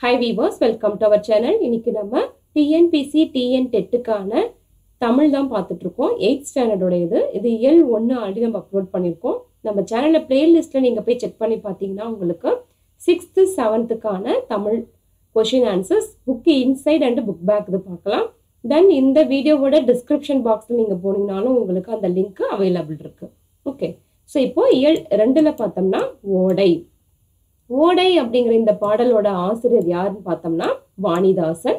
hi viewers welcome to our channel இன்னைக்கு நம்ம TNPSC TN டெட்டுக்கான Tamil தான் பார்த்துட்டு இருக்கோம் எயிட் ஸ்டாண்டர்டோட இது இது இயல் ஒன்று ஆல்ரெடி நம்ம அப்லோட் பண்ணியிருக்கோம் நம்ம சேனலில் பிளேலிஸ்ட்டில் நீங்கள் போய் செக் பண்ணி பார்த்தீங்கன்னா உங்களுக்கு சிக்ஸ்த்து செவன்த்துக்கான Tamil question answers book inside and book back இது பார்க்கலாம் தென் இந்த வீடியோவோட டிஸ்கிரிப்ஷன் பாக்ஸில் நீங்கள் போனீங்கனாலும் உங்களுக்கு அந்த லிங்க் அவைலபிள் இருக்கு ஓகே ஸோ இப்போ இயல் ரெண்டில் பார்த்தோம்னா ஓடை ஓடை அப்படிங்கிற இந்த பாடலோட ஆசிரியர் யாருன்னு பார்த்தோம்னா வாணிதாசன்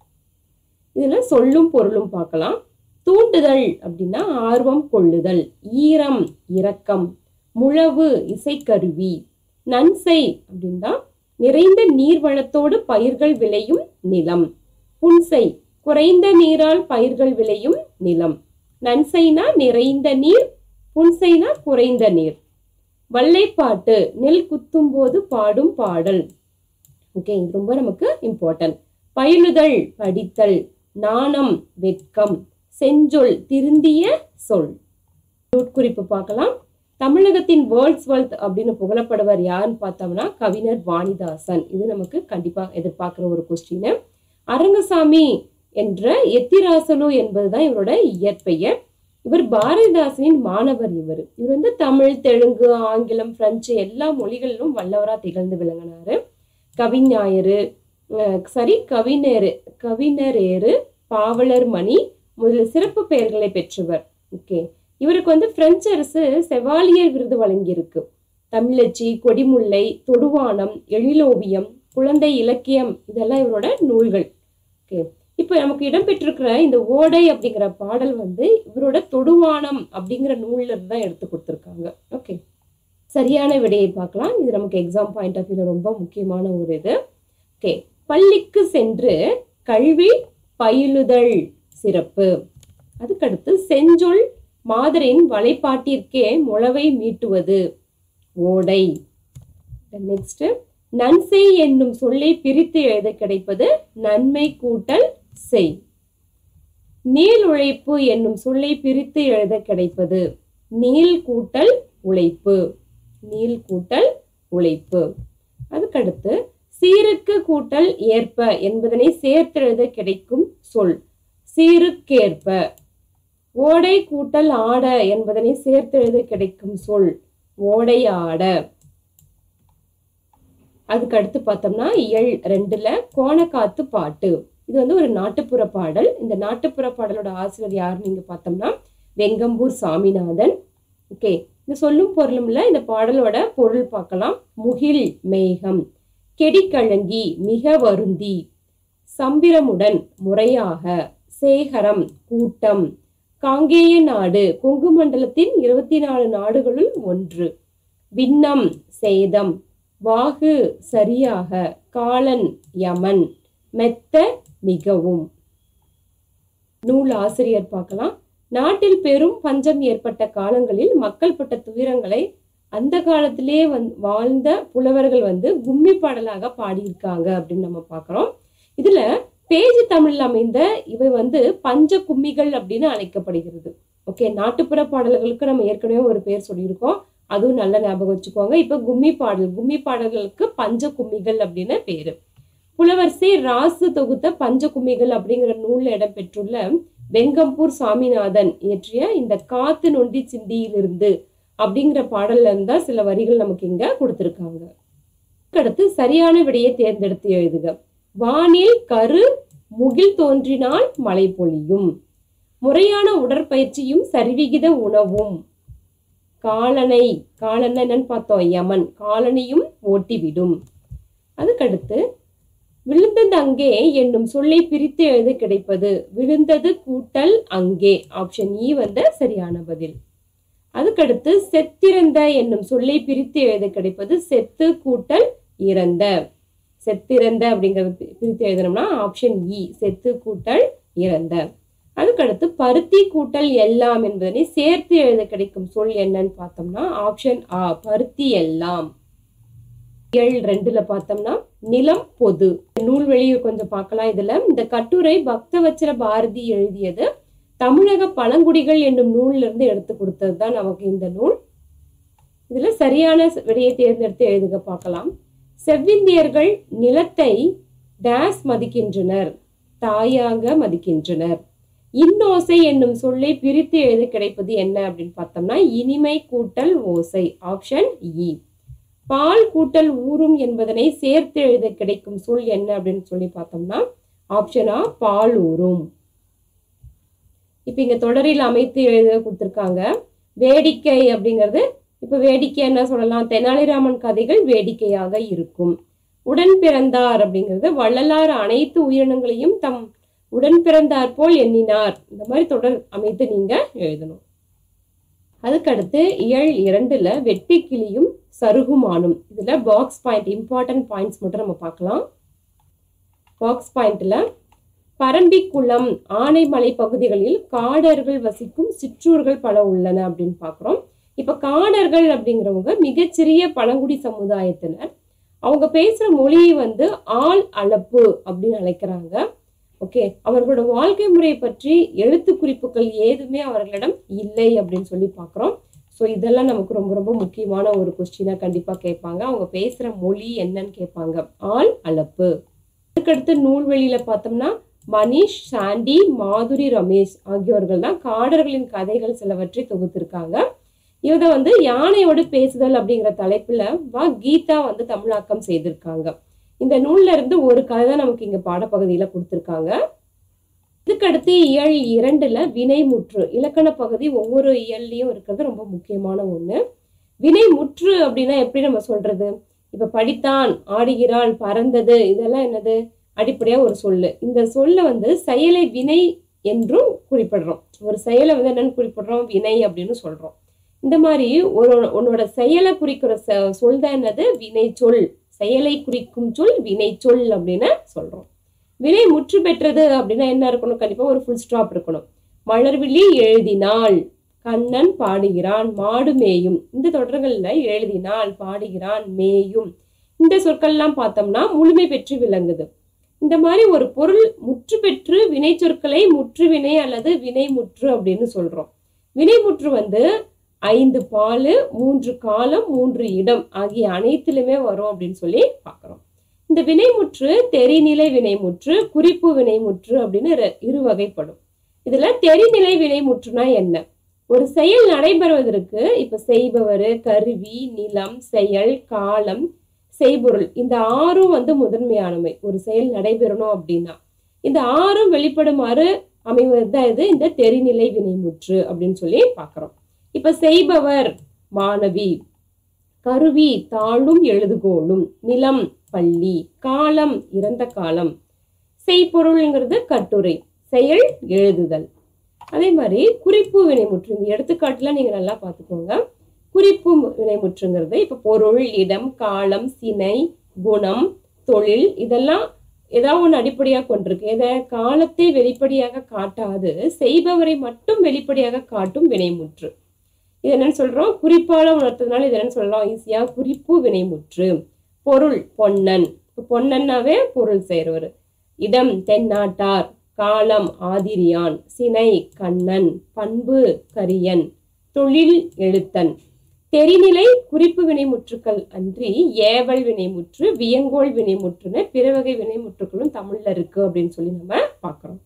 இதுல சொல்லும் பொருளும் பார்க்கலாம் தூண்டுதல் அப்படின்னா ஆர்வம் கொள்ளுதல் ஈரம் இரக்கம் முழவு இசைக்கருவி நன்சை அப்படின்னா நிறைந்த நீர்வளத்தோடு பயிர்கள் விளையும் நிலம் புன்சை குறைந்த நீரால் பயிர்கள் விளையும் நிலம் நன்சைனா நிறைந்த நீர் புன்சைனா குறைந்த நீர் வல்லைப்பாட்டு நெல் குத்தும் போது பாடும் பாடல் ஓகே இது ரொம்ப நமக்கு இம்பார்ட்டன்ட் பயிலுதல் படித்தல் நாணம் வெட்கம் செஞ்சொல் திருந்திய சொல் குறிப்பு பார்க்கலாம் தமிழகத்தின் வேர்ல்ட்ஸ் வெல்த் அப்படின்னு புகழப்படுவர் யாருன்னு பார்த்தோம்னா கவிஞர் வாணிதாசன் இது நமக்கு கண்டிப்பா எதிர்பார்க்கிற ஒரு கொஸ்டின் அரங்கசாமி என்ற எத்திராசலு என்பதுதான் இவரோட இயற்பெயர் இவர் பாரதிதாசனின் மாணவர் இவர் இவர் வந்து தமிழ் தெலுங்கு ஆங்கிலம் பிரெஞ்சு எல்லா மொழிகளிலும் வல்லவரா திகழ்ந்து விளங்கினாரு கவிஞாயிறு சரி கவிஞர் கவிஞரேறு பாவலர் மணி முதலில் சிறப்பு பெயர்களை பெற்றவர் ஓகே இவருக்கு வந்து பிரெஞ்சு அரசு செவாலியர் விருது வழங்கியிருக்கு தமிழச்சி கொடிமுல்லை தொடுவானம் எழிலோவியம் குழந்தை இலக்கியம் இதெல்லாம் இவரோட நூல்கள் ஓகே இப்போ நமக்கு இடம்பெற்றிருக்கிற இந்த ஓடை அப்படிங்கிற பாடல் வந்து இவரோட தொடுவானம் அப்படிங்கிற நூல்ல இருந்து தான் எடுத்து கொடுத்துருக்காங்க ஓகே சரியான விடையை பார்க்கலாம் இது நமக்கு எக்ஸாம் பாயிண்ட் ஆஃப் வியூல ரொம்ப முக்கியமான ஒரு இது ஓகே பள்ளிக்கு சென்று கல்வி பயிலுதல் சிறப்பு அதுக்கடுத்து செஞ்சொல் மாதரின் வலைப்பாட்டிற்கே முளவை மீட்டுவது ஓடை நெக்ஸ்ட் நன்சை என்னும் சொல்லை பிரித்து எழுத கிடைப்பது நன்மை கூட்டல் செய் நீள் உழைப்பு என்னும் சொல்லை பிரித்து எழுத கிடைப்பது நீள் கூட்டல் உழைப்பு நீள் கூட்டல் உழைப்பு அதுக்கடுத்து சீருக்கு கூட்டல் ஏற்ப என்பதனை சேர்த்தெழுத கிடைக்கும் சொல் சீருக்கேற்ப ஓடை கூட்டல் ஆட என்பதனை சேர்த்தெழுத கிடைக்கும் சொல் ஓடை ஆட அதுக்கு அடுத்து பார்த்தோம்னா இயல் ரெண்டுல கோணக்காத்து பாட்டு இது வந்து ஒரு நாட்டுப்புற பாடல் இந்த நாட்டுப்புற பாடலோட ஆசிரியர் யாருன்னு நீங்க பார்த்தோம்னா வெங்கம்பூர் சாமிநாதன் ஓகே இந்த சொல்லும் பொருளும்ல இந்த பாடலோட பொருள் பார்க்கலாம் முகில் மேகம் கெடிக்கழங்கி மிக வருந்தி சம்பிரமுடன் முறையாக சேகரம் கூட்டம் காங்கேய நாடு கொங்கு மண்டலத்தின் இருபத்தி நாலு நாடுகளுள் ஒன்று விண்ணம் சேதம் வாகு சரியாக காலன் யமன் மெத்த மிகவும் நூல் ஆசிரியர் பார்க்கலாம் நாட்டில் பெரும் பஞ்சம் ஏற்பட்ட காலங்களில் மக்கள் பட்ட துயரங்களை அந்த காலத்திலே வந் வாழ்ந்த புலவர்கள் வந்து கும்மி பாடலாக பாடியிருக்காங்க அப்படின்னு நம்ம பார்க்குறோம் இதுல பேஜ் தமிழ்ல அமைந்த இவை வந்து பஞ்ச கும்மிகள் அப்படின்னு அழைக்கப்படுகிறது ஓகே நாட்டுப்புற பாடல்களுக்கு நம்ம ஏற்கனவே ஒரு பேர் சொல்லியிருக்கோம் அதுவும் நல்ல ஞாபகம் வச்சுக்கோங்க இப்ப கும்மி பாடல் கும்மி பாடல்களுக்கு பஞ்ச கும்மிகள் அப்படின்னு பேரு புலவர் சி ராசு தொகுத்த பஞ்ச கும்மிகள் அப்படிங்கிற நூல்ல இடம்பெற்றுள்ள வெங்கம்பூர் சாமிநாதன் இயற்றிய இந்த காத்து நொண்டி சிந்தியிலிருந்து அப்படிங்கிற பாடல்ல இருந்தா சில வரிகள் நமக்கு இங்க கொடுத்திருக்காங்க அடுத்து சரியான விடையை தேர்ந்தெடுத்து எழுதுக வானில் கரு முகில் தோன்றினால் மழை பொழியும் முறையான உடற்பயிற்சியும் சரிவிகித உணவும் காலனை காலன் என்னன்னு பார்த்தோம் யமன் காலனையும் ஓட்டிவிடும் அதுக்கடுத்து விழுந்தது அங்கே என்னும் சொல்லை பிரித்து எழுத கிடைப்பது விழுந்தது கூட்டல் அங்கே ஆப்ஷன் இ வந்த சரியான பதில் அதுக்கடுத்து செத்திறந்த என்னும் சொல்லை பிரித்து எழுத கிடைப்பது செத்து கூட்டல் இறந்த செத்திறந்த அப்படிங்கறது பிரித்து எழுதணும்னா ஆப்ஷன் இ செத்து கூட்டல் இறந்த அதுக்கடுத்து பருத்தி கூட்டல் எல்லாம் என்பதனை சேர்த்து எழுத கிடைக்கும் சொல் என்னன்னு பார்த்தோம்னா ஆப்ஷன் ஆ பருத்தி எல்லாம் ஏழு ரெண்டுல பார்த்தோம்னா நிலம் பொது நூல் வெளியே கொஞ்சம் பார்க்கலாம் இதுல இந்த கட்டுரை பக்தவச்சர பாரதி எழுதியது தமிழக பழங்குடிகள் என்னும் நூல்ல இருந்து எடுத்து கொடுத்தது தான் நமக்கு இந்த நூல் இதுல சரியான விடையை தேர்ந்தெடுத்து எழுதுக பார்க்கலாம் செவ்விந்தியர்கள் நிலத்தை டேஸ் மதிக்கின்றனர் தாயாக மதிக்கின்றனர் இன்னோசை என்னும் சொல்லை பிரித்து எழுத கிடைப்பது என்ன அப்படின்னு பார்த்தோம்னா இனிமை கூட்டல் ஓசை ஆப்ஷன் இ பால் கூட்டல் ஊறும் என்பதனை சேர்த்து எழுத கிடைக்கும் சொல் என்ன அப்படின்னு சொல்லி பார்த்தோம்னா ஆப்ஷன் ஆ பால் ஊறும் இப்ப இங்க தொடரில் அமைத்து எழுத கொடுத்திருக்காங்க வேடிக்கை அப்படிங்கிறது இப்ப வேடிக்கை என்ன சொல்லலாம் தெனாலிராமன் கதைகள் வேடிக்கையாக இருக்கும் உடன் பிறந்தார் அப்படிங்கிறது வள்ளலார் அனைத்து உயிரினங்களையும் தம் உடன் பிறந்தார் போல் எண்ணினார் இந்த மாதிரி தொடர் அமைத்து நீங்க எழுதணும் அதுக்கடுத்து இயல் இரண்டுல வெட்டி கிளியும் சருகுமானும் இதுல பாக்ஸ் பாயிண்ட் இம்பார்ட்டன்ட் பாயிண்ட்ஸ் மட்டும் நம்ம பார்க்கலாம் பாக்ஸ் பாயிண்ட்ல பரம்பிக்குளம் ஆனைமலை பகுதிகளில் காடர்கள் வசிக்கும் சிற்றூர்கள் பல உள்ளன அப்படின்னு பார்க்குறோம் இப்ப காடர்கள் அப்படிங்கிறவங்க மிகச்சிறிய பழங்குடி சமுதாயத்தினர் அவங்க பேசுற மொழியை வந்து ஆள் அளப்பு அப்படின்னு அழைக்கிறாங்க ஓகே அவர்களோட வாழ்க்கை முறையை பற்றி எழுத்து குறிப்புகள் ஏதுமே அவர்களிடம் இல்லை அப்படின்னு சொல்லி பார்க்குறோம் ஸோ இதெல்லாம் நமக்கு ரொம்ப ரொம்ப முக்கியமான ஒரு கொஸ்டினாக கண்டிப்பாக கேட்பாங்க அவங்க பேசுகிற மொழி என்னன்னு கேட்பாங்க ஆள் அளப்பு அதுக்கடுத்து நூல்வெளியில பார்த்தோம்னா மணிஷ் சாண்டி மாதுரி ரமேஷ் ஆகியோர்கள் தான் காடர்களின் கதைகள் சிலவற்றை தொகுத்திருக்காங்க இவங்க வந்து யானையோடு பேசுதல் அப்படிங்கிற தலைப்புல வா கீதா வந்து தமிழாக்கம் செய்திருக்காங்க இந்த நூல்ல இருந்து ஒரு கதை தான் நமக்கு இங்க பாடப்பகுதியில கொடுத்திருக்காங்க இதுக்கடுத்து இயல் இரண்டுல வினைமுற்று இலக்கண பகுதி ஒவ்வொரு இயல்லையும் இருக்கிறது ரொம்ப முக்கியமான ஒண்ணு வினைமுற்று அப்படின்னா எப்படி நம்ம சொல்றது இப்ப படித்தான் ஆடுகிறாள் பறந்தது இதெல்லாம் என்னது அடிப்படையா ஒரு சொல்லு இந்த சொல்ல வந்து செயலை வினை என்றும் குறிப்பிடுறோம் ஒரு செயலை வந்து என்னன்னு குறிப்பிடுறோம் வினை அப்படின்னு சொல்றோம் இந்த மாதிரி ஒரு உன்னோட செயலை குறிக்கிற ச- சொல் தான் என்னது வினை சொல் செயலை குறிக்கும் சொல் வினை சொல் அப்படின்னு சொல்றோம் வினை முற்று பெற்றது அப்படின்னா என்ன இருக்கணும் கண்டிப்பா ஒரு ஃபுல் ஸ்டாப் இருக்கணும் மலர்விழி எழுதினாள் கண்ணன் பாடுகிறான் மாடு மேயும் இந்த தொடர்கள்ல எழுதினாள் பாடுகிறான் மேயும் இந்த சொற்கள்லாம் பார்த்தோம்னா முழுமை பெற்று விளங்குது இந்த மாதிரி ஒரு பொருள் முற்று பெற்று வினை சொற்களை முற்று வினை அல்லது வினை முற்று அப்படின்னு சொல்றோம் வினைமுற்று வந்து ஐந்து பாலு மூன்று காலம் மூன்று இடம் ஆகிய அனைத்திலுமே வரும் அப்படின்னு சொல்லி பார்க்கிறோம் இந்த வினைமுற்று தெரிநிலை வினைமுற்று குறிப்பு வினைமுற்று அப்படின்னு இரு- இரு வகைப்படும் இதுல தெரிநிலை வினைமுற்றுனா என்ன ஒரு செயல் நடைபெறுவதற்கு இப்ப செய்பவர் கருவி நிலம் செயல் காலம் செய்பொருள் இந்த ஆறும் வந்து முதன்மையானவை ஒரு செயல் நடைபெறணும் அப்படின்னா இந்த ஆறும் வெளிப்படுமாறு அமைவது தான் இது இந்த தெரிநிலை வினைமுற்று அப்படின்னு சொல்லி பார்க்கிறோம் இப்ப செய்பவர் மாணவி கருவி தாளும் எழுதுகோலும் நிலம் பள்ளி காலம் இறந்த காலம் செய்பொருள்ங்கிறது கட்டுரை செயல் எழுதுதல் அதே மாதிரி குறிப்பு வினைமுற்று இந்த எடுத்துக்காட்டுல நீங்க நல்லா பார்த்துக்கோங்க குறிப்பு மு- வினைமுற்றுங்கிறது இப்ப பொருள் இடம் காலம் சினை குணம் தொழில் இதெல்லாம் ஏதாவது ஒன்று அடிப்படையாக கொண்டிருக்கு எதை காலத்தை வெளிப்படையாக காட்டாது செய்பவரை மட்டும் வெளிப்படையாக காட்டும் வினைமுற்று இது என்னன்னு சொல்றோம் குறிப்பால உணர்த்ததுனால இது என்னன்னு சொல்லலாம் ஈஸியா குறிப்பு வினைமுற்று பொருள் பொன்னன் இப்ப பொன்னன்னாவே பொருள் செய்றவர் இடம் தென்னாட்டார் காலம் ஆதிரியான் சினை கண்ணன் பண்பு கரியன் தொழில் எழுத்தன் தெரிநிலை குறிப்பு வினைமுற்றுக்கள் அன்றி ஏவல் வினைமுற்று வியங்கோள் வினைமுற்றுன்னு பிற வகை வினைமுற்றுகளும் தமிழ்ல இருக்கு அப்படின்னு சொல்லி நம்ம பார்க்கிறோம்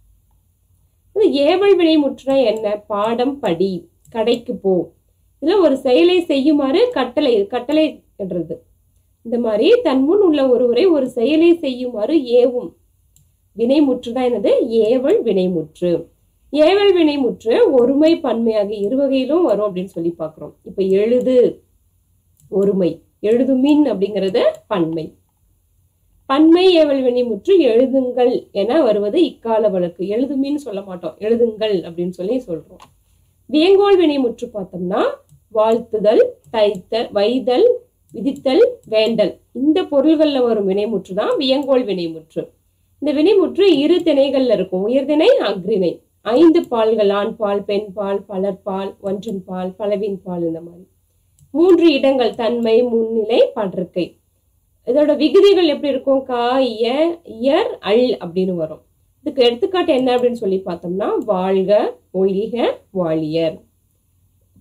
இது ஏவல் வினைமுற்றுனா என்ன பாடம் படி கடைக்கு போ இதுல ஒரு செயலை செய்யுமாறு கட்டளை கட்டளை என்றது இந்த மாதிரி தன் முன் உள்ள ஒருவரை ஒரு செயலை செய்யுமாறு ஏவும் வினைமுற்று தான் என்னது ஏவல் வினைமுற்று ஏவல் வினைமுற்று ஒருமை பன்மையாக இரு வகையிலும் வரும் அப்படின்னு சொல்லி பார்க்கிறோம் இப்ப எழுது ஒருமை எழுதுமின் அப்படிங்கிறது பன்மை பன்மை ஏவல் வினைமுற்று எழுதுங்கள் என வருவது இக்கால வழக்கு எழுதுமின் சொல்ல மாட்டோம் எழுதுங்கள் அப்படின்னு சொல்லி சொல்றோம் வியங்கோள் வினைமுற்று பார்த்தோம்னா வாழ்த்துதல் தைத்தல் வைதல் விதித்தல் வேண்டல் இந்த பொருள்கள்ல வரும் வினைமுற்று தான் வியங்கோள் வினைமுற்று இந்த வினைமுற்று இரு திணைகள்ல இருக்கும் உயர்திணை அக்ரிணை ஐந்து பால்கள் ஆண் பால் பெண் பால் பலர்பால் ஒன்றின் பால் பலவின் பால் இந்த மாதிரி மூன்று இடங்கள் தன்மை முன்னிலை படற்கை இதோட விகுதிகள் எப்படி இருக்கும் கா இய இயர் அள் அப்படின்னு வரும் இதுக்கு எடுத்துக்காட்டு என்ன அப்படின்னு சொல்லி பார்த்தோம்னா வாழ்க ஒழிக வாழியர் ஓகே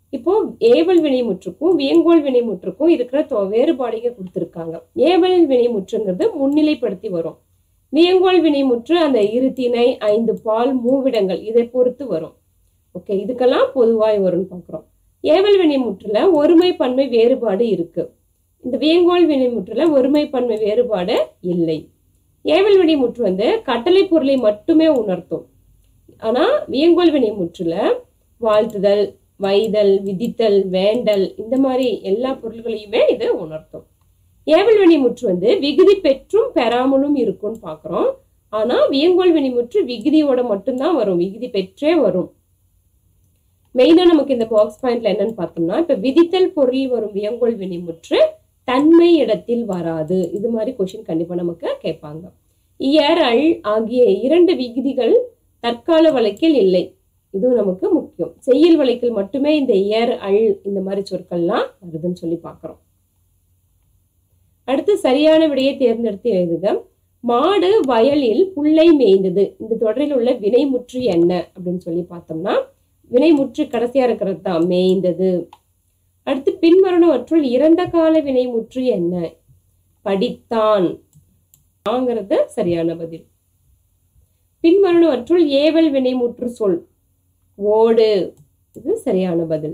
இப்போ ஏவல் வினைமுற்றுக்கும் வியங்கோல் வினைமுற்றுக்கும் இருக்கிற தொ- வேறுபாடுங்க கொடுத்துருக்காங்க ஏவல் வினைமுற்றுங்கிறது முன்னிலைப்படுத்தி வரும் வியங்கோல் வினைமுற்று அந்த இரு திணை ஐந்து பால் மூவிடங்கள் இதை பொறுத்து வரும் ஓகே இதுக்கெல்லாம் பொதுவாய் வரும்னு பார்க்குறோம் ஏவல் வினைமுற்றுல ஒருமை பன்மை வேறுபாடு இருக்கு இந்த வியங்கோல் வினைமுற்றுல ஒருமை பன்மை வேறுபாடு இல்லை ஏவல் வினைமுற்று வந்து கட்டளை பொருளை மட்டுமே உணர்த்தும் ஆனா வியங்கோல் வினைமுற்றுல வாழ்த்துதல் வைதல் விதித்தல் வேண்டல் இந்த மாதிரி எல்லா பொருள்களையுமே இது உணர்த்தும் ஏவல் வினைமுற்று வந்து விகுதி பெற்றும் பெறாமலும் இருக்கும்னு பார்க்குறோம் ஆனா வியங்கோல் வினைமுற்று விகுதியோட மட்டும்தான் வரும் விகுதி பெற்றே வரும் மெயினா நமக்கு இந்த பாக்ஸ் பாயிண்ட்ல என்னன்னு பார்த்தோம்னா இப்ப விதித்தல் பொருள் வரும் வியங்கோல் வினைமுற்று தன்மை இடத்தில் வராது இது மாதிரி கொஸ்டின் கண்டிப்பா நமக்கு கேட்பாங்க இயர் அள் ஆகிய இரண்டு விகுதிகள் தற்கால வழக்கில் இல்லை இதுவும் நமக்கு முக்கியம் செய்யுள் வழக்கில் மட்டுமே இந்த இயர் அள் இந்த மாதிரி சொற்கள்லாம் வருதுன்னு சொல்லி பார்க்கிறோம் அடுத்து சரியான விடையை தேர்ந்தெடுத்து எழுதுக மாடு வயலில் புல்லை மேய்ந்தது இந்த தொடரில் உள்ள வினைமுற்று என்ன அப்படின்னு சொல்லி பார்த்தோம்னா வினைமுற்று கடைசியா இருக்கிறது தான் மேய்ந்தது அடுத்து பின்வருணவற்றுள் இறந்த கால வினைமுற்று என்ன படித்தான் ஆங்கிறது சரியான பதில் பின்வருணவற்றுள் ஏவல் வினைமுற்று சொல் ஓடு இது சரியான பதில்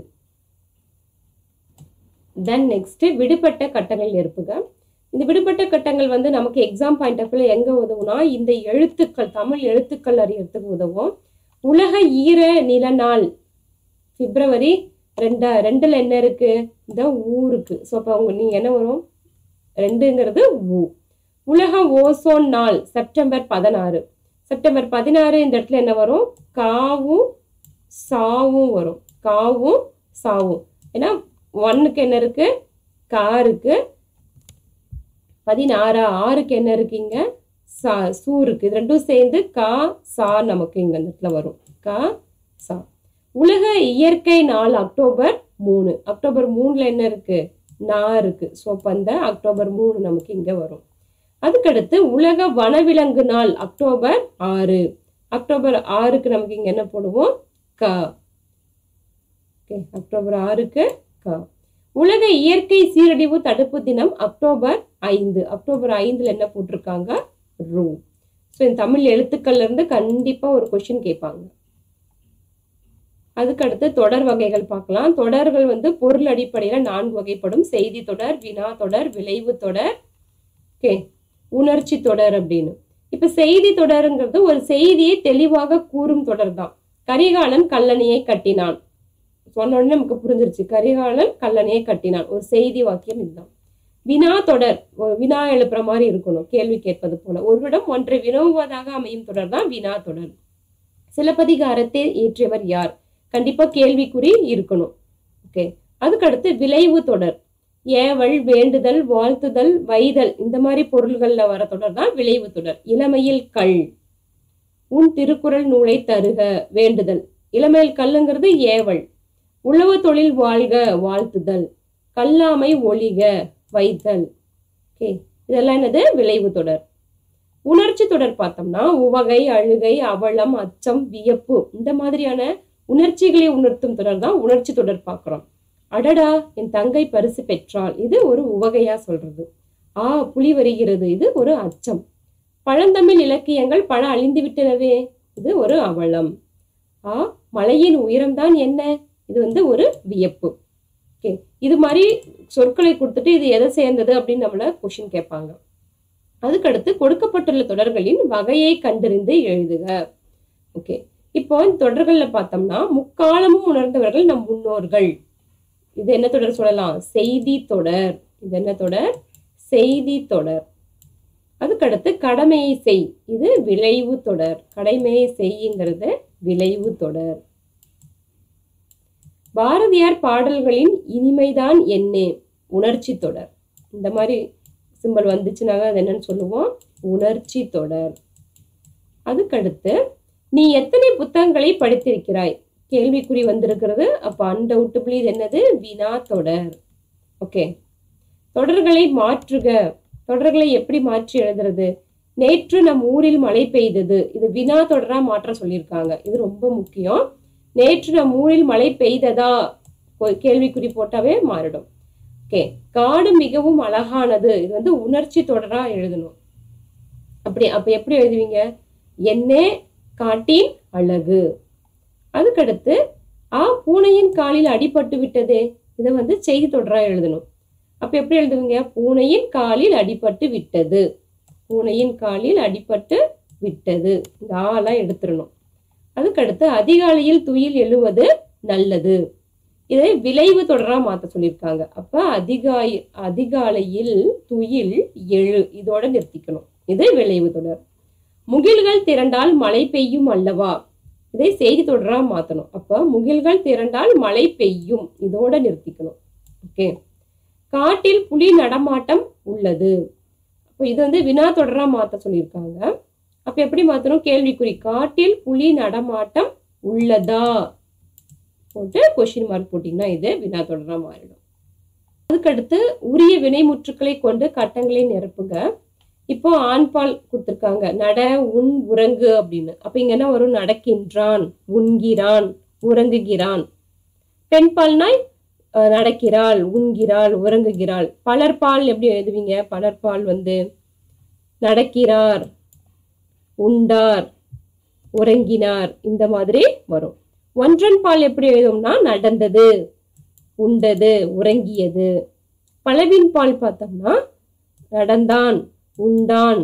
தென் நெக்ஸ்ட் விடுபட்ட கட்டங்கள் நிரப்புக இந்த விடுபட்ட கட்டங்கள் வந்து நமக்கு எக்ஸாம் பாயிண்ட் ஆஃப் வியூல எங்க உதவுனா இந்த எழுத்துக்கள் தமிழ் எழுத்துக்கள் அறியறதுக்கு உதவும் உலக ஈர நில நாள் பிப்ரவரி ரெண்டா ரெண்டுல என்ன இருக்கு இந்த ஊ இருக்கு ஸோ அப்போ உங்க நீங்க என்ன வரும் ரெண்டுங்கிறது ஊ உலக ஓசோன் நாள் செப்டம்பர் பதினாறு செப்டம்பர் பதினாறு இந்த இடத்துல என்ன வரும் காவும் சாவும் வரும் காவும் சாவும் ஏன்னா ஒன்னுக்கு என்ன இருக்கு கா இருக்கு பதினாறா ஆறுக்கு என்ன இருக்கு இங்க சா சூ இருக்கு இது ரெண்டும் சேர்ந்து கா சா நமக்கு இங்க இந்த இடத்துல வரும் கா சா உலக இயற்கை நாள் அக்டோபர் மூணு அக்டோபர் மூணுல என்ன இருக்கு நா இருக்கு ஸோ அப்போ அந்த அக்டோபர் மூணு நமக்கு இங்க வரும் அதுக்கடுத்து உலக வனவிலங்கு நாள் அக்டோபர் ஆறு அக்டோபர் ஆறுக்கு நமக்கு இங்க என்ன போடுவோம் க ஓகே அக்டோபர் ஆறுக்கு க உலக இயற்கை சீரழிவு தடுப்பு தினம் அக்டோபர் ஐந்து அக்டோபர் ஐந்துல என்ன போட்டிருக்காங்க ரூ ஸோ இந்த தமிழ் எழுத்துக்கள்ல இருந்து கண்டிப்பா ஒரு கொஸ்டின் கேட்பாங்க அதுக்கடுத்து தொடர் வகைகள் பார்க்கலாம் தொடர்கள் வந்து பொருள் அடிப்படையில நான்கு வகைப்படும் செய்தி தொடர் வினா தொடர் விளைவு தொடர் ஓகே உணர்ச்சி தொடர் அப்படின்னு இப்ப செய்தி தொடருங்கிறது ஒரு செய்தியை தெளிவாக கூறும் தொடர் தான் கரிகாலன் கல்லணையை கட்டினான் சொன்ன உடனே நமக்கு புரிஞ்சிருச்சு கரிகாலன் கல்லணையை கட்டினான் ஒரு செய்தி வாக்கியம் இதுதான் வினா தொடர் ஒரு வினா எழுப்புற மாதிரி இருக்கணும் கேள்வி கேட்பது போல ஒருவிடம் ஒன்றை வினவுவதாக அமையும் தொடர் தான் வினா தொடர் சிலப்பதிகாரத்தை இயற்றியவர் யார் கண்டிப்பா கேள்விக்குறி இருக்கணும் ஓகே அதுக்கடுத்து விளைவு தொடர் ஏவல் வேண்டுதல் வாழ்த்துதல் வைதல் இந்த மாதிரி பொருள்கள்ல வர தொடர் தான் விளைவு தொடர் இளமையில் கல் உன் திருக்குறள் நூலை தருக வேண்டுதல் இளமையில் கல்லுங்கிறது ஏவல் உழவு தொழில் வாழ்க வாழ்த்துதல் கல்லாமை ஒழிக வைத்தல் ஓகே இதெல்லாம் என்னது விளைவு தொடர் உணர்ச்சி தொடர் பார்த்தோம்னா உவகை அழுகை அவலம் அச்சம் வியப்பு இந்த மாதிரியான உணர்ச்சிகளை உணர்த்தும் தொடர் தான் உணர்ச்சி தொடர் பார்க்கிறோம் அடடா என் தங்கை பரிசு பெற்றாள் இது ஒரு உவகையா சொல்றது ஆ புலி வருகிறது இது ஒரு அச்சம் பழந்தமிழ் இலக்கியங்கள் பல அழிந்து விட்டனவே இது ஒரு அவலம் ஆ மலையின் உயரம்தான் என்ன இது வந்து ஒரு வியப்பு ஓகே இது மாதிரி சொற்களை கொடுத்துட்டு இது எதை சேர்ந்தது அப்படின்னு நம்மள கொஷின் கேட்பாங்க அதுக்கடுத்து கொடுக்கப்பட்டுள்ள தொடர்களின் வகையை கண்டறிந்து எழுதுக ஓகே இப்போ இந்த தொடர்கள்ல பார்த்தோம்னா முக்காலமும் உணர்ந்தவர்கள் நம் முன்னோர்கள் இது என்ன தொடர் சொல்லலாம் செய்தி தொடர் இது என்ன தொடர் செய்தி தொடர் அதுக்கடுத்து கடமையை செய் இது விளைவு தொடர் கடமையை செய்யுங்கிறது விளைவு தொடர் பாரதியார் பாடல்களின் இனிமைதான் என்ன உணர்ச்சி தொடர் இந்த மாதிரி சிம்பல் வந்துச்சுனாங்க அது என்னன்னு சொல்லுவோம் உணர்ச்சி தொடர் அதுக்கடுத்து நீ எத்தனை புத்தகங்களை படித்திருக்கிறாய் கேள்விக்குறி வந்திருக்கிறது அப்ப அன்டவுட்டபிளி இது என்னது வினா தொடர் ஓகே தொடர்களை மாற்றுக தொடர்களை எப்படி மாற்றி எழுதுறது நேற்று நம் ஊரில் மழை பெய்தது இது வினா தொடரா மாற்ற சொல்லியிருக்காங்க இது ரொம்ப முக்கியம் நேற்று நம் ஊரில் மழை பெய்ததா கொ- கேள்விக்குறி போட்டாவே மாறிடும் ஓகே காடு மிகவும் அழகானது இது வந்து உணர்ச்சி தொடரா எழுதணும் அப்படி அப்ப எப்படி எழுதுவீங்க என்னே காட்டின் அழகு அதுக்கடுத்து ஆ பூனையின் காலில் அடிபட்டு விட்டதே இதை வந்து செய்தி தொடரா எழுதணும் அப்ப எப்படி எழுதுவீங்க பூனையின் காலில் அடிபட்டு விட்டது பூனையின் காலில் அடிபட்டு விட்டது இந்த ஆலாம் எடுத்துடணும் அதுக்கடுத்து அதிகாலையில் துயில் எழுவது நல்லது இதை விளைவு தொடரா மாத்த சொல்லியிருக்காங்க அப்ப அதிகாய் அதிகாலையில் துயில் எழு இதோட நிறுத்திக்கணும் இது விளைவு தொடர் முகில்கள் திரண்டால் மழை பெய்யும் அல்லவா இதை செய்தி தொடரா மாத்தணும் அப்ப முகில்கள் திரண்டால் மழை பெய்யும் இதோட நிறுத்திக்கணும் ஓகே காட்டில் புலி நடமாட்டம் உள்ளது அப்போ இது வந்து வினா தொடரா மாத்த சொல்லியிருக்காங்க அப்ப எப்படி மாத்தணும் கேள்விக்குறி காட்டில் புலி நடமாட்டம் உள்ளதா போட்டு கொஸ்டின் மார்க் போட்டீங்கன்னா இது வினா தொடரா மாறிடும் அதுக்கடுத்து உரிய வினைமுற்றுக்களை கொண்டு கட்டங்களை நிரப்புங்க இப்போ ஆண்பால் கொடுத்துருக்காங்க நட உன் உறங்கு அப்படின்னு அப்ப இங்க என்ன வரும் நடக்கின்றான் உண்கிறான் உறங்குகிறான் பெண்பால்னாய் அஹ், நடக்கிறாள் உண்கிறாள் உறங்குகிறாள் பலர்பால் எப்படி எழுதுவீங்க பலர்பால் வந்து நடக்கிறார் உண்டார் உறங்கினார் இந்த மாதிரி வரும் ஒன்றன் பால் எப்படி எழுதும்னா நடந்தது உண்டது உறங்கியது பலவின் பால் பார்த்தோம்னா நடந்தான் உண்டான்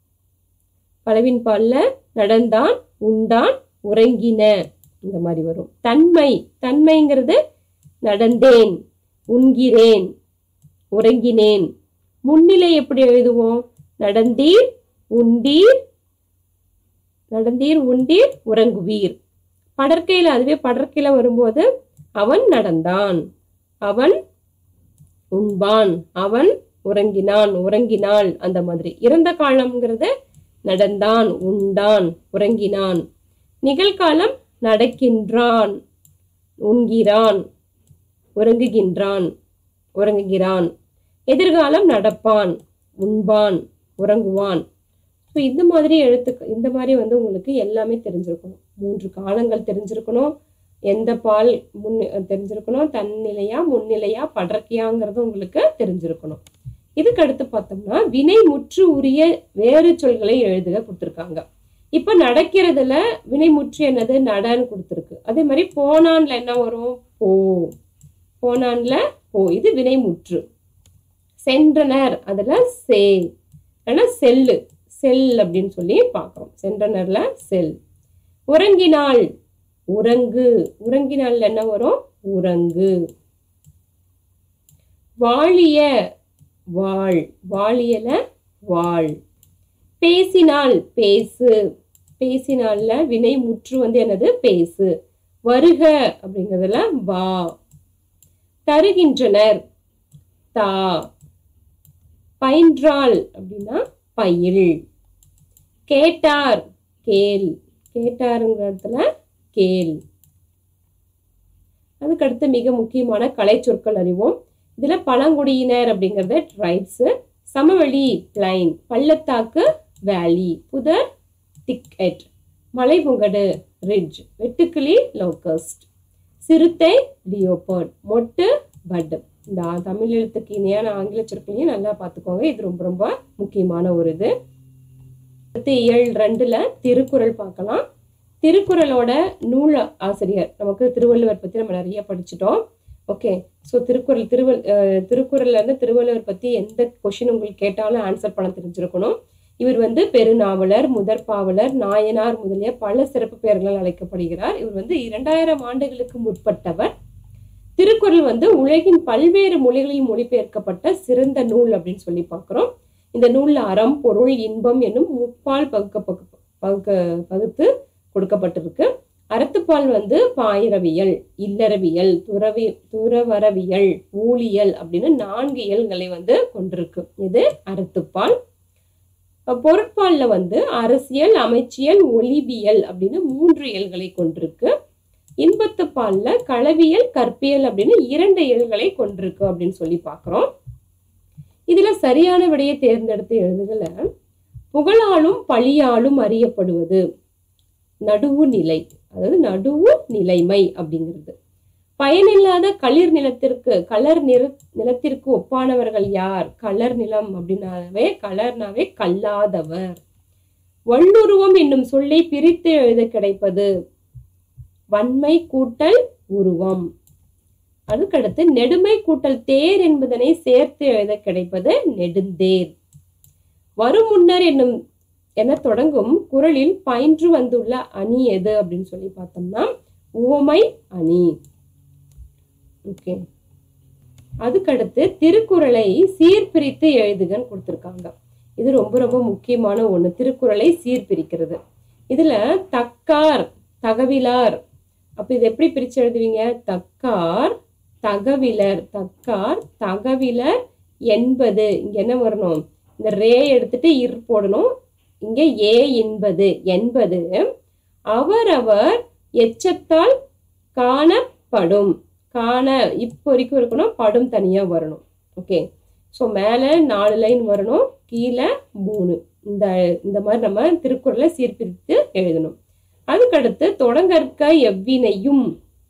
பலவின் பால்ல நடந்தான் உண்டான் உறங்கின இந்த மாதிரி வரும் தன்மை தன்மைங்கிறது நடந்தேன் உண்கிறேன் உறங்கினேன் முன்னிலை எப்படி எழுதுவோம் நடந்தீர் உண்டீர் நடந்தீர் உண்டீர் உறங்குவீர் படற்கையில அதுவே படற்கையில வரும்போது அவன் நடந்தான் அவன் உண்பான் அவன் உறங்கினான் உறங்கினாள் அந்த மாதிரி இறந்த காலம்ங்கிறது நடந்தான் உண்டான் உறங்கினான் நிகழ்காலம் நடக்கின்றான் உண்கிறான் உறங்குகின்றான் உறங்குகிறான் எதிர்காலம் நடப்பான் உண்பான் உறங்குவான் ஸோ இந்த மாதிரி எழுத்து இந்த மாதிரி வந்து உங்களுக்கு எல்லாமே தெரிஞ்சிருக்கணும் மூன்று காலங்கள் தெரிஞ்சிருக்கணும் எந்த பால் முன் தெரிஞ்சிருக்கணும் தன்னிலையா முன்னிலையா படர்க்கையாங்கிறது உங்களுக்கு தெரிஞ்சிருக்கணும் இதுக்கு அடுத்து பார்த்தோம்னா வினை முற்று உரிய வேறு சொல்களை எழுதுக கொடுத்துருக்காங்க இப்ப நடக்கிறதுல வினை முற்று என்னது நடன்னு கொடுத்துருக்கு அதே மாதிரி போனான்ல என்ன வரும் போ போனான்ல போ இது வினை முற்று சென்றனர் அதுல சே ஏன்னா செல்லு செல் அப்படின்னு சொல்லி பார்க்கிறோம் சென்றனர்ல செல் உறங்கினாள் உறங்கு உறங்கினாள்ல என்ன வரும் உறங்கு வாழிய வாழ் வாழியல வாழ் பேசினாள் பேசு பேசினாள்ல வினை முற்று வந்து என்னது பேசு வருக அப்படிங்கிறதுல வா தருகின்றனர் தா பயின்றாள் அப்படின்னா பயில் கேட்டார் கேள் கேட்டாருங்கிற இடத்துல கேள் அதுக்கடுத்து மிக முக்கியமான கலை சொற்கள் அறிவோம் இதுல பழங்குடியினர் அப்படிங்கிறது ட்ரைப்ஸ் சமவெளி பிளைன் பள்ளத்தாக்கு வேலி புதர் திக்கெட் மலைபுங்கடு ரிட்ஜ் வெட்டுக்கிளி லோகஸ்ட் சிறுத்தை லியோபர்ட் மொட்டு பட் இந்த ஆ- தமிழ் எழுத்துக்கு இணையான ஆங்கில சொற்களையும் நல்லா பார்த்துக்கோங்க இது ரொம்ப ரொம்ப முக்கியமான ஒரு இது அடுத்து இயல் ரெண்டுல திருக்குறள் பார்க்கலாம் திருக்குறளோட நூல் ஆசிரியர் நமக்கு திருவள்ளுவர் பத்தி நம்ம நிறைய படிச்சிட்டோம் ஓகே ஸோ திருக்குறள் திருவள் அஹ், திருக்குறள்ல இருந்து திருவள்ளுவர் பத்தி எந்த கொஷின் உங்களுக்கு கேட்டாலும் ஆன்சர் பண்ண தெரிஞ்சிருக்கணும் இவர் வந்து பெருநாவலர் முதற்பாவலர் நாயனார் முதலிய பல சிறப்பு பெயர்களால் அழைக்கப்படுகிறார் இவர் வந்து இரண்டாயிரம் ஆண்டுகளுக்கு முற்பட்டவர் திருக்குறள் வந்து உலகின் பல்வேறு மொழிகளில் மொழிபெயர்க்கப்பட்ட சிறந்த நூல் அப்படின்னு சொல்லி பார்க்கிறோம் இந்த நூல்ல அறம் பொருள் இன்பம் என்னும் முப்பால் பகுக்க பகு- பகுக்க பகுத்து கொடுக்கப்பட்டிருக்கு அறத்துப்பால் வந்து பாயிரவியல் இல்லறவியல் துறவி துறவரவியல் ஊழியல் அப்படின்னு நான்கு இயல்களை வந்து கொண்டிருக்கு இது அறத்துப்பால் அஹ் பொருட்பால்ல வந்து அரசியல் அமைச்சியல் ஒளிபியல் அப்படின்னு மூன்று இயல்களை கொண்டிருக்கு இன்பத்து பால்ல களவியல் கற்பியல் அப்படின்னு இரண்டு இயல்களை கொண்டிருக்கு அப்படின்னு சொல்லி பார்க்கிறோம் இதுல சரியான விடையை தேர்ந்தெடுத்து எழுதுகல புகழாலும் பழியாலும் அறியப்படுவது நடுவு நிலை அதாவது நடுவு நிலைமை அப்படிங்கிறது பயனில்லாத களிர் நிலத்திற்கு கலர் நிற நிலத்திற்கு ஒப்பானவர்கள் யார் கலர் நிலம் அப்படின்னாவே கலர்னாவே கல்லாதவர் வள்ளுருவம் என்னும் சொல்லை பிரித்து எழுத கிடைப்பது வன்மை கூட்டல் உருவம் அதுக்கடுத்து நெடுமை கூட்டல் தேர் என்பதனை சேர்த்து எழுத கிடைப்பது நெடுந்தேர் வரும் முன்னர் என்னும் என தொடங்கும் குரலில் பயின்று வந்துள்ள அணி எது அப்படின்னு சொல்லி பார்த்தோம்னா உவமை அணி ஓகே அதுக்கடுத்து திருக்குறளை சீர்பிரித்து எழுதுகன்னு கொடுத்துருக்காங்க இது ரொம்ப ரொம்ப முக்கியமான ஒண்ணு திருக்குறளை சீர்பிரிக்கிறது இதுல தக்கார் தகவிலார் அப்ப இது எப்படி பிரிச்சு எழுதுவீங்க தக்கார் தகவிலர் தக்கார் தகவிலர் என்பது இங்க என்ன வரணும் இந்த ரே எடுத்துட்டு இர் போடணும் இங்க ஏ என்பது என்பது அவரவர் எச்சத்தால் காணப்படும் காண இப்போ வரைக்கும் இருக்கணும் படும் தனியா வரணும் ஓகே ஸோ மேலே நாலு லைன் வரணும் கீழே மூணு இந்த இந்த மாதிரி நம்ம திருக்குறளை சீர்பிரித்து எழுதணும் அதுக்கடுத்து தொடங்கற்க எவ்வினையும்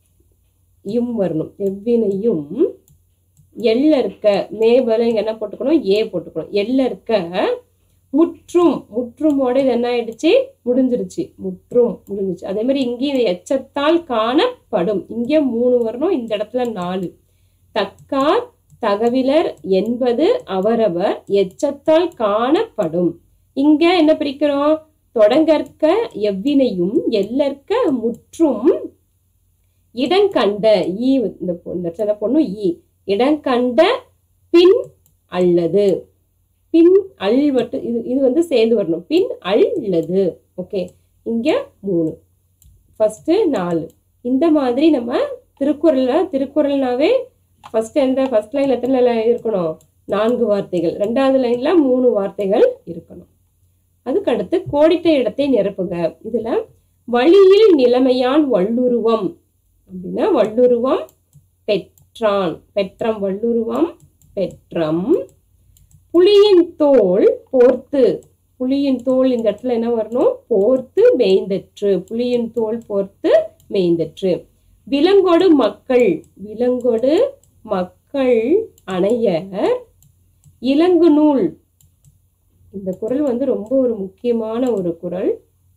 இம் வரணும் எவ்வினையும் எல்லற்க மேபல இங்க என்ன போட்டுக்கணும் ஏ போட்டுக்கணும் எல்லற்க முற்றும் முற்றுமோட இது என்ன ஆயிடுச்சு முடிஞ்சிருச்சு முற்றும் முடிஞ்சிருச்சு அதே மாதிரி இங்கே இது எச்சத்தால் காணப்படும் இங்கே மூணு வரணும் இந்த இடத்துல நாலு தக்கார் தகவிலர் என்பது அவரவர் எச்சத்தால் காணப்படும் இங்க என்ன பிரிக்கிறோம் தொடங்கற்க எவ்வினையும் எல்லற்க முற்றும் இடங்கண்ட ஈ இந்த பொ- இந்த இடத்துல பொண்ணு ஈ இடங்கண்ட பின் அல்லது பின் அல் மட்டும் இது இது வந்து சேர்ந்து வரணும் பின் அல்லது ஓகே இங்க மூணு ஃபர்ஸ்ட் நாலு இந்த மாதிரி நம்ம திருக்குறள்ல திருக்குறள்னாவே ஃபர்ஸ்ட் எந்த ஃபர்ஸ்ட் லைன்ல எத்தனை line இருக்கணும் நான்கு வார்த்தைகள் ரெண்டாவது லைன்ல மூணு வார்த்தைகள் இருக்கணும் அதுக்கடுத்து கோடிட்ட இடத்தை நிரப்புக இதுல வழியில் நிலைமையான் வள்ளுருவம் அப்படின்னா வள்ளுருவம் பெற்றான் பெற்றம் வள்ளுருவம் பெற்றம் புலியின் தோல் போர்த்து புலியின் தோல் இந்த இடத்துல என்ன வரணும் போர்த்து மேய்ந்தற்று புலியின் தோல் போர்த்து மேய்ந்தற்று விலங்கொடு மக்கள் விலங்கொடு மக்கள் அணையர் இலங்கு நூல் இந்த குறள் வந்து ரொம்ப ஒரு முக்கியமான ஒரு குறள்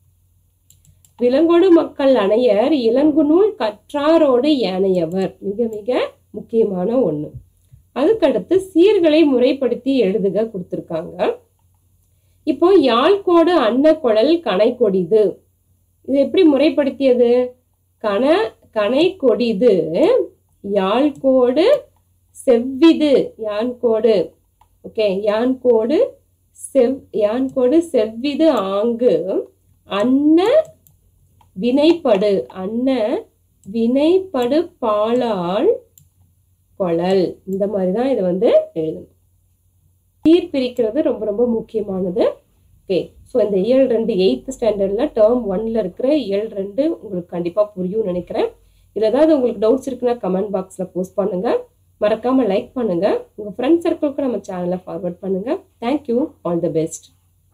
விலங்கொடு மக்கள் அணையர் இலங்கு நூல் கற்றாரோடு ஏனையவர் மிக மிக முக்கியமான ஒண்ணு அதுக்கடுத்து சீர்களை முறைப்படுத்தி எழுதுக கொடுத்துருக்காங்க இப்போ யாழ்கோடு அன்னக்குழல் கனை கொடிது இது எப்படி முறைப்படுத்தியது கன கனை கொடிது யாழ்கோடு செவ்விது யான்கோடு ஓகே யான்கோடு செவ் யான்கோடு செவ்விது ஆங்கு அன்ன வினைப்படு அன்ன வினைப்படு பாலால் கொழல் இந்த மாதிரி தான் இதை வந்து எழுதணும் சீர் பிரிக்கிறது ரொம்ப ரொம்ப முக்கியமானது ஓகே ஸோ இந்த இயல் ரெண்டு எயித்து ஸ்டாண்டர்டில் டேர்ம் ஒன்ல இருக்கிற இயல் ரெண்டு உங்களுக்கு கண்டிப்பாக புரியும்னு நினைக்கிறேன் இதில் ஏதாவது உங்களுக்கு டவுட்ஸ் இருக்குன்னா கமெண்ட் பாக்ஸில் போஸ்ட் பண்ணுங்க மறக்காம லைக் பண்ணுங்க உங்க ஃப்ரெண்ட் சர்க்கிளுக்கு நம்ம சேனலை ஃபார்வர்ட் பண்ணுங்க தேங்க்யூ ஆல் தி பெஸ்ட்